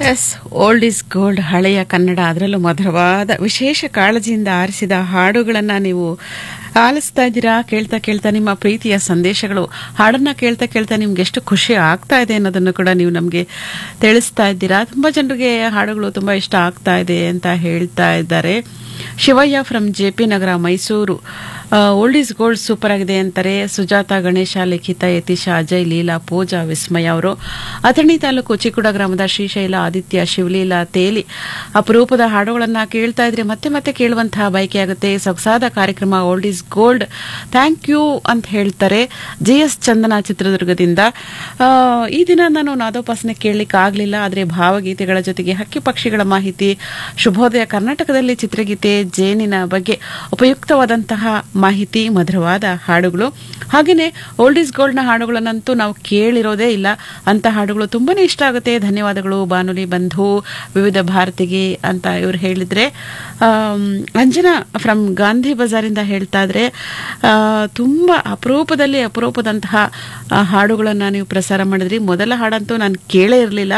S old is gold ಹಳೆಯ ಕನ್ನಡ ಅದರಲ್ಲೂ ಮಧುರವಾದ ವಿಶೇಷ ಕಾಳಜಿಯಿಂದ ಆರಿಸಿದ ಹಾಡುಗಳನ್ನು ನೀವು ಆಲಿಸ್ತಾ ಇದ್ದೀರಾ ಕೇಳ್ತಾ ಕೇಳ್ತಾ ನಿಮ್ಮ ಪ್ರೀತಿಯ ಸಂದೇಶಗಳು ಹಾಡನ್ನ ಕೇಳ್ತಾ ಕೇಳ್ತಾ ನಿಮ್ಗೆ ಎಷ್ಟು ಖುಷಿ ಆಗ್ತಾ ಇದೆ ಅನ್ನೋದನ್ನು ಕೂಡ ನೀವು ನಮಗೆ ತಿಳಿಸ್ತಾ ಇದ್ದೀರಾ ತುಂಬಾ ಜನರಿಗೆ ಹಾಡುಗಳು ತುಂಬಾ ಇಷ್ಟ ಆಗ್ತಾ ಇದೆ ಅಂತ ಹೇಳ್ತಾ ಇದ್ದಾರೆ Shivayya from J P Nagar Mysuru old is gold super ಆಗಿದೆ ಅಂತಾರೆ ಸುಜಾತ ಗಣೇಶ ಲಿಖಿತ ಯತೀಶ ಅಜಯ್ ಲೀಲಾ ಪೂಜಾ ವಿಸ್ಮಯ ಅವರು ಅಥಣಿ ತಾಲೂಕು ಚಿಕ್ಕುಡ ಗ್ರಾಮದ ಶ್ರೀಶೈಲ ಆದಿತ್ಯ ಶಿವಲೀಲಾ ತೇಲಿ ಅಪರೂಪದ ಹಾಡುಗಳನ್ನ ಕೇಳ್ತಾ ಇದ್ರೆ ಮತ್ತೆ ಮತ್ತೆ ಕೇಳುವಂತಹ ಬಯಕೆ ಆಗುತ್ತೆ ಸೊಗಸಾದ ಕಾರ್ಯಕ್ರಮ old is gold thank you ಅಂತ ಹೇಳ್ತಾರೆ ಜಿ ಎಸ್ ಚಂದನ ಚಿತ್ರದುರ್ಗದಿಂದ ಆ, ಈ ದಿನ ನಾನು ನಾದೋಪಾಸನೆ ಕೇಳಲಿಕ್ಕೆ ಆಗಲಿಲ್ಲ ಆದರೆ ಭಾವಗೀತೆಗಳ ಜೊತೆಗೆ ಹಕ್ಕಿ ಪಕ್ಷಿಗಳ ಮಾಹಿತಿ ಶುಭೋದಯ ಕರ್ನಾಟಕದಲ್ಲಿ ಚಿತ್ರಗೀತೆ ಜೇನಿನ ಬಗ್ಗೆ ಉಪಯುಕ್ತವಾದಂತಹ ಮಾಹಿತಿ ಮಧುರವಾದ ಹಾಡುಗಳು ಹಾಗೆಯೇ ಓಲ್ಡ್ ಈಸ್ ಗೋಲ್ಡ್ನ ಹಾಡುಗಳನ್ನಂತೂ ನಾವು ಕೇಳಿರೋದೇ ಇಲ್ಲ ಅಂತ ಹಾಡುಗಳು ತುಂಬಾನೇ ಇಷ್ಟ ಆಗುತ್ತೆ ಧನ್ಯವಾದಗಳು ಬಾನುಲಿ ಬಂಧು ವಿವಿಧ ಭಾರತಿಗೆ ಅಂತ ಇವರು ಹೇಳಿದ್ರೆ ಆಮ್, ಅಂಜನಾ ಫ್ರಮ್ ಗಾಂಧಿ ಬಜಾರಿಂದ ಹೇಳ್ತಾ ಇದ್ರೆ ಆ, ತುಂಬಾ ಅಪರೂಪದಲ್ಲಿ ಅಪರೂಪದಂತಹ ಆ, ಹಾಡುಗಳನ್ನ ನೀವು ಪ್ರಸಾರ ಮಾಡಿದ್ರಿ ಮೊದಲ ಹಾಡಂತೂ ನಾನು ಕೇಳೇ ಇರಲಿಲ್ಲ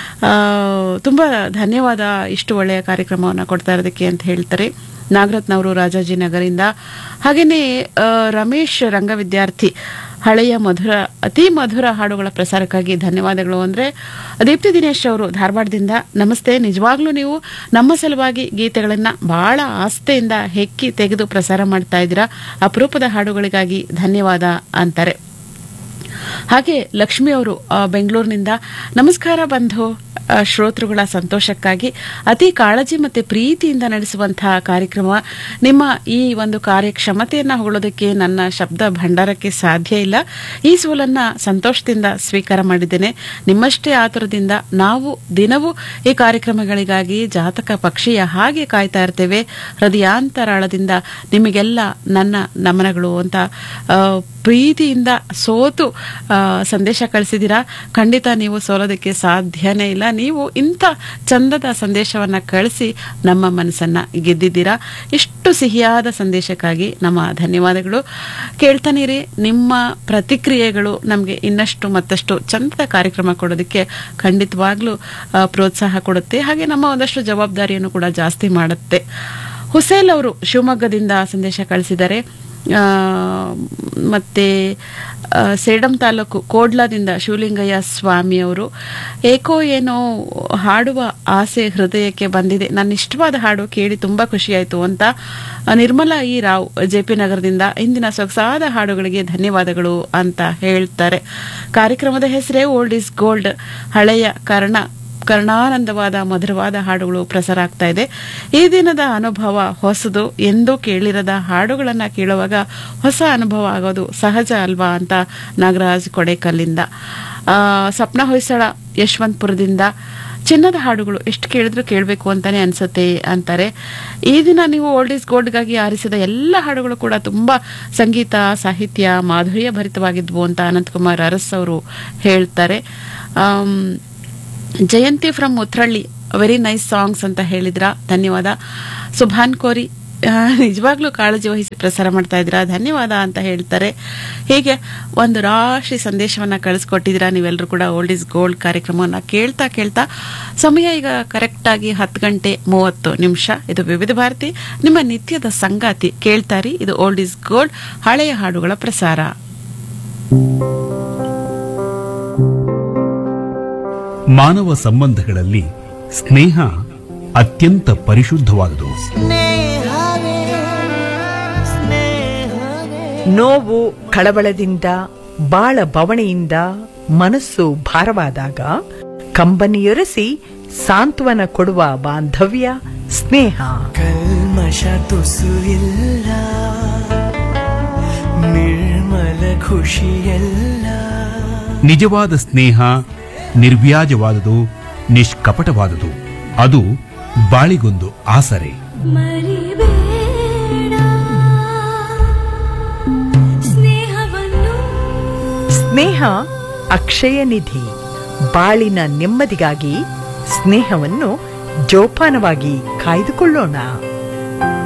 ತುಂಬಾ ಧನ್ಯವಾದ ಇಷ್ಟು ಒಳ್ಳೆಯ ಕಾರ್ಯಕ್ರಮವನ್ನು ಕೊಡ್ತಾ ಇರೋದಕ್ಕೆ ಅಂತ ಹೇಳ್ತಾರೆ ನಾಗರತ್ನವರು ರಾಜಾಜಿನಗರಿಂದ ಹಾಗೆಯೇ ಆ, ರಮೇಶ್ ರಂಗ ವಿದ್ಯಾರ್ಥಿ ಹಳೆಯ ಮಧುರ ಅತಿ ಮಧುರ ಹಾಡುಗಳ ಪ್ರಸಾರಕ್ಕಾಗಿ ಧನ್ಯವಾದಗಳು ಅಂದ್ರೆ ದೀಪ್ತಿ ದಿನೇಶ್ ಅವರು ಧಾರವಾಡದಿಂದ ನಮಸ್ತೆ ನಿಜವಾಗ್ಲೂ ನೀವು ನಮ್ಮ ಸಲುವಾಗಿ ಗೀತೆಗಳನ್ನ ಬಹಳ ಆಸ್ಥೆಯಿಂದ ಹೆಕ್ಕಿ ತೆಗೆದು ಪ್ರಸಾರ ಮಾಡ್ತಾ ಇದ್ದೀರಾ ಅಪರೂಪದ ಹಾಡುಗಳಿಗಾಗಿ ಧನ್ಯವಾದ ಅಂತಾರೆ ಹಾಗೆ ಲಕ್ಷ್ಮಿ ಅವರು ಆ, ಬೆಂಗಳೂರಿನಿಂದ ನಮಸ್ಕಾರ ಬಂಧು ಆ, ಶ್ರೋತೃಗಳ ಸಂತೋಷಕ್ಕಾಗಿ ಅತಿ ಕಾಳಜಿ ಮತ್ತೆ ಪ್ರೀತಿಯಿಂದ ನಡೆಸುವಂತಹ ಕಾರ್ಯಕ್ರಮ ನಿಮ್ಮ ಈ ಒಂದು ಕಾರ್ಯಕ್ಷಮತೆಯನ್ನ ಹೊಗಳೋದಕ್ಕೆ ನನ್ನ ಶಬ್ದ ಭಂಡಾರಕ್ಕೆ ಸಾಧ್ಯ ಇಲ್ಲ ಈ ಸೋಲನ್ನ ಸಂತೋಷದಿಂದ ಸ್ವೀಕಾರ ಮಾಡಿದ್ದೇನೆ ನಿಮ್ಮಷ್ಟೇ ಆತುರದಿಂದ ನಾವು ದಿನವೂ ಈ ಕಾರ್ಯಕ್ರಮಗಳಿಗಾಗಿ ಜಾತಕ ಪಕ್ಷಿಯ ಹಾಗೆ ಕಾಯ್ತಾ ಇರ್ತೇವೆ ಹೃದಯಾಂತರಾಳದಿಂದ ನಿಮಗೆಲ್ಲ ನನ್ನ ನಮನಗಳು ಅಂತ ಆ, ಪ್ರೀತಿಯಿಂದ ಸೋತು ಆ, ಸಂದೇಶ ಕಳಿಸಿದ್ದೀರಾ ಖಂಡಿತ ನೀವು ಸೋಲೋದಕ್ಕೆ ಸಾಧ್ಯನೇ ಇಲ್ಲ ನೀವು ಇಂಥ ಚಂದದ ಸಂದೇಶವನ್ನ ಕಳಿಸಿ ನಮ್ಮ ಮನಸ್ಸನ್ನ ಗೆದ್ದಿದ್ದೀರಾ ಇಷ್ಟು ಸಿಹಿಯಾದ ಸಂದೇಶಕ್ಕಾಗಿ ನಮ್ಮ ಧನ್ಯವಾದಗಳು ಕೇಳ್ತಾನಿರಿ ನಿಮ್ಮ ಪ್ರತಿಕ್ರಿಯೆಗಳು ನಮಗೆ ಇನ್ನಷ್ಟು ಮತ್ತಷ್ಟು ಚಂದದ ಕಾರ್ಯಕ್ರಮ ಕೊಡೋದಕ್ಕೆ ಖಂಡಿತವಾಗ್ಲೂ ಆ, ಪ್ರೋತ್ಸಾಹ ಕೊಡುತ್ತೆ ಹಾಗೆ ನಮ್ಮ ಒಂದಷ್ಟು ಜವಾಬ್ದಾರಿಯನ್ನು ಕೂಡ ಜಾಸ್ತಿ ಮಾಡುತ್ತೆ ಹುಸೇಲ್ ಅವರು ಶಿವಮೊಗ್ಗದಿಂದ ಸಂದೇಶ ಕಳಿಸಿದ್ದಾರೆ ಆ, ಮತ್ತೆ ಆ, ಸೇಡಂ ತಾಲೂಕು ಕೋಡ್ಲಾದಿಂದ ಶಿವಲಿಂಗಯ್ಯ ಸ್ವಾಮಿ ಅವರು ಏಕೋ ಏನೋ ಹಾಡುವ ಆಸೆ ಹೃದಯಕ್ಕೆ ಬಂದಿದೆ ನನ್ನ ಇಷ್ಟವಾದ ಹಾಡು ಕೇಳಿ ತುಂಬಾ ಖುಷಿಯಾಯಿತು ಅಂತ ಆ, Nirmala E Rao J P ನಗರದಿಂದ ಇಂದಿನ ಸೊಗಸಾದ ಹಾಡುಗಳಿಗೆ ಧನ್ಯವಾದಗಳು ಅಂತ ಹೇಳ್ತಾರೆ ಕಾರ್ಯಕ್ರಮದ ಹೆಸರೇ ಓಲ್ಡ್ ಇಸ್ ಗೋಲ್ಡ್ ಹಳೆಯ ಕರ್ಣ ಕರ್ಣಾನಂದವಾದ ಮಧುರವಾದ ಹಾಡುಗಳು ಪ್ರಸಾರ ಆಗ್ತಾ ಇದೆ ಈ ದಿನದ ಅನುಭವ ಹೊಸದು ಎಂದೂ ಕೇಳಿರದ ಹಾಡುಗಳನ್ನ ಕೇಳುವಾಗ ಹೊಸ ಅನುಭವ ಆಗೋದು ಸಹಜ ಅಲ್ವಾ ಅಂತ ನಾಗರಾಜ್ ಕೊಡೇಕಲ್ಲಿಂದ ಆ, ಸಪ್ನ ಹೊಯ್ಸಳ ಯಶವಂತಪುರದಿಂದ ಚಿನ್ನದ ಹಾಡುಗಳು ಎಷ್ಟು ಕೇಳಿದ್ರು ಕೇಳಬೇಕು ಅಂತಾನೆ ಅನ್ಸುತ್ತೆ ಅಂತಾರೆ ಈ ದಿನ ನೀವು ಓಲ್ಡ್ ಈಸ್ ಗೋಲ್ಡ್ಗಾಗಿ ಆರಿಸಿದ ಎಲ್ಲ ಹಾಡುಗಳು ಕೂಡ ತುಂಬಾ ಸಂಗೀತ ಸಾಹಿತ್ಯ ಮಾಧುರ್ಯ ಭರಿತವಾಗಿದ್ವು ಅಂತ ಅನಂತಕುಮಾರ್ ಅರಸ್ ಅವರು ಹೇಳ್ತಾರೆ ಆಮ್, Jayanthi from Uthralli very nice songs ಅಂತ ಹೇಳಿದ್ರ ಧನ್ಯವಾದ ಸುಭಾನ್ ಕೋರಿ ಆ, ನಿಜವಾಗ್ಲೂ ಕಾಳಜಿ ವಹಿಸಿ ಪ್ರಸಾರ ಮಾಡ್ತಾ ಇದ್ದೀರಾ ಧನ್ಯವಾದ ಅಂತ ಹೇಳ್ತಾರೆ ಹೀಗೆ ಒಂದು ರಾಶಿ ಸಂದೇಶವನ್ನ ಕಳಿಸ್ಕೊಟ್ಟಿದ್ದೀರಾ ನೀವೆಲ್ಲರೂ ಕೂಡ ಓಲ್ಡ್ ಇಸ್ ಗೋಲ್ಡ್ ಕಾರ್ಯಕ್ರಮವನ್ನ ಕೇಳ್ತಾ ಕೇಳ್ತಾ ಸಮಯ ಈಗ ಕರೆಕ್ಟ್ ಆಗಿ ಹತ್ತು ಗಂಟೆ ಮೂವತ್ತು ನಿಮಿಷ ಇದು ವಿವಿಧ ಭಾರತಿ ನಿಮ್ಮ ನಿತ್ಯದ ಸಂಗಾತಿ ಕೇಳ್ತಾರಿ ಇದು ಓಲ್ಡ್ ಇಸ್ ಗೋಲ್ಡ್ ಹಳೆಯ ಹಾಡುಗಳ ಪ್ರಸಾರ ಮಾನವ ಸಂಬಂಧಗಳಲ್ಲಿ ಸ್ನೇಹ ಅತ್ಯಂತ ಪರಿಶುದ್ಧವಾದುದು ನೋವು ಕಳವಳದಿಂದ ಬಾಳ ಬವಣೆಯಿಂದ ಮನಸ್ಸು ಭಾರವಾದಾಗ ಕಂಬನಿಯೊರೆಸಿ ಸಾಂತ್ವನ ಕೊಡುವ ಬಾಂಧವ್ಯ ಸ್ನೇಹ ಕಲ್ಮಶ ತುಸು ಇಲ್ಲ ನಿರ್ಮಲ ಖುಷಿಯಲ್ಲ ನಿಜವಾದ ಸ್ನೇಹ ನಿರ್ವ್ಯಾಜವಾದುದು ನಿಷ್ಕಪಟವಾದುದು ಅದು ಬಾಳಿಗೊಂದು ಆಸರೆ ಮರಿಬೇಡ ಸ್ನೇಹವನ್ನು ಸ್ನೇಹ ಅಕ್ಷಯ ನಿಧಿ ಬಾಳಿನ ನೆಮ್ಮದಿಗಾಗಿ ಸ್ನೇಹವನ್ನು ಜೋಪಾನವಾಗಿ ಕಾಯ್ದುಕೊಳ್ಳೋಣ